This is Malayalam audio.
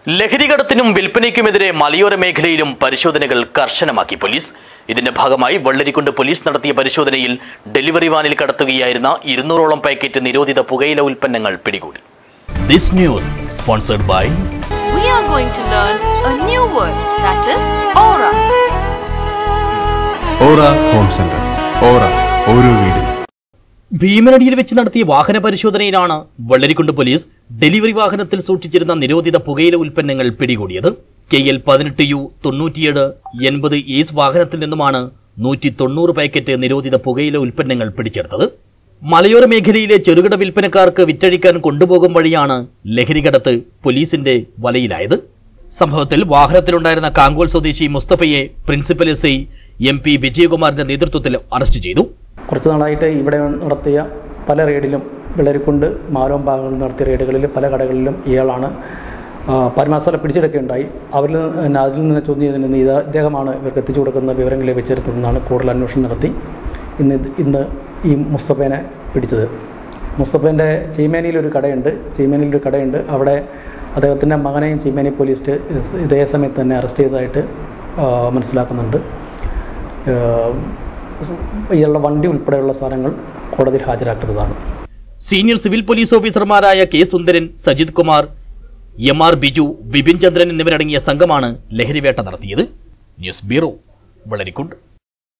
ലഹരികടത്തിനും വിൽപ്പനയ്ക്കുമെതിരെ മലയോര മേഖലയിലും പരിശോധനകൾ കർശനമാക്കി പോലീസ് ഇതിന്റെ ഭാഗമായി വെള്ളരിക്കുണ്ട് പോലീസ് നടത്തിയ പരിശോധനയിൽ ഡെലിവറി വാനിൽ കടത്തുകയായിരുന്ന ഇരുന്നൂറോളം പാക്കറ്റ് നിരോധിത പുകയില ഉൽപ്പന്നങ്ങൾ പിടികൂടി this news sponsored by we are going to learn a new word that is aura. Aura home centre aura ഓരോ വീടിനും ഭീമനടിയിൽ വെച്ച് നടത്തിയ വാഹന പരിശോധനയിലാണ് വെള്ളരിക്കുണ്ട് പോലീസ് ഡെലിവറി വാഹനത്തിൽ സൂക്ഷിച്ചിരുന്ന നിരോധിത പുകയില ഉൽപ്പന്നങ്ങൾ പിടികൂടിയത് കെ എൽ പതിനെട്ട് യു തൊണ്ണൂറ്റിയേഴ് എൺപത് ഈസ് വാഹനത്തിൽ നിന്നുമാണ് നൂറ്റി തൊണ്ണൂറ് പാക്കറ്റ് നിരോധിത പുകയില ഉൽപ്പന്നങ്ങൾ പിടിച്ചെടുത്തത് മലയോര മേഖലയിലെ ചെറുകിട വിൽപ്പനക്കാർക്ക് വിറ്റഴിക്കാൻ കൊണ്ടുപോകും വഴിയാണ് ലഹരികടത്ത് പോലീസിന്റെ വലയിലായത് സംഭവത്തിൽ വാഹനത്തിലുണ്ടായിരുന്ന കാങ്കോൽ സ്വദേശി മുസ്തഫയെ principal S I M P വിജയകുമാറിന്റെ നേതൃത്വത്തിൽ അറസ്റ്റ് ചെയ്തു കുറച്ച് നാളായിട്ട് ഇവിടെ നടത്തിയ പല റെയ്ഡിലും വിളരിക്കുണ്ട് മാലോം ഭാഗങ്ങളിൽ നടത്തിയ റെയ്ഡുകളിൽ പല കടകളിലും ഇയാളാണ് ആ, പരമാവസ്ഥ പിടിച്ചെടുക്കുകയുണ്ടായി അവരിൽ നിന്ന് അതിൽ നിന്ന് ചോദ്യം ചെയ്തതിൽ നിന്ന് ഇത് ഇദ്ദേഹമാണ് ഇവർക്ക് എത്തിച്ചു കൊടുക്കുന്ന വിവരങ്ങൾ ലഭിച്ചിരുന്നതെന്നാണ് കൂടുതൽ അന്വേഷണം നടത്തി ഇന്ന് ഇത് ഇന്ന് ഈ മുസ്തഫേനെ പിടിച്ചത് മുസ്തഫേൻ്റെ ചീമേനിയിൽ ഒരു കടയുണ്ട് ചീമേനിയിൽ ഒരു കടയുണ്ട് അവിടെ അദ്ദേഹത്തിൻ്റെ മകനെയും ചീമേനി പോലീസ് ഇതേ സമയത്ത് തന്നെ അറസ്റ്റ് ചെയ്തതായിട്ട് ആ, മനസ്സിലാക്കുന്നുണ്ട് ഏഹ് ഇയാളുടെ വണ്ടി ഉൾപ്പെടെയുള്ള സാധനങ്ങൾ കോടതിയിൽ ഹാജരാക്കുന്നതാണ് സീനിയർ സിവിൽ പോലീസ് ഓഫീസർമാരായ K Sundaran Sajith Kumar M R Biju Vipin Chandran എന്നിവരടങ്ങിയ സംഘമാണ് ലഹരിവേട്ട നടത്തിയത് ന്യൂസ് ബ്യൂറോ വളരിക്കുണ്ട്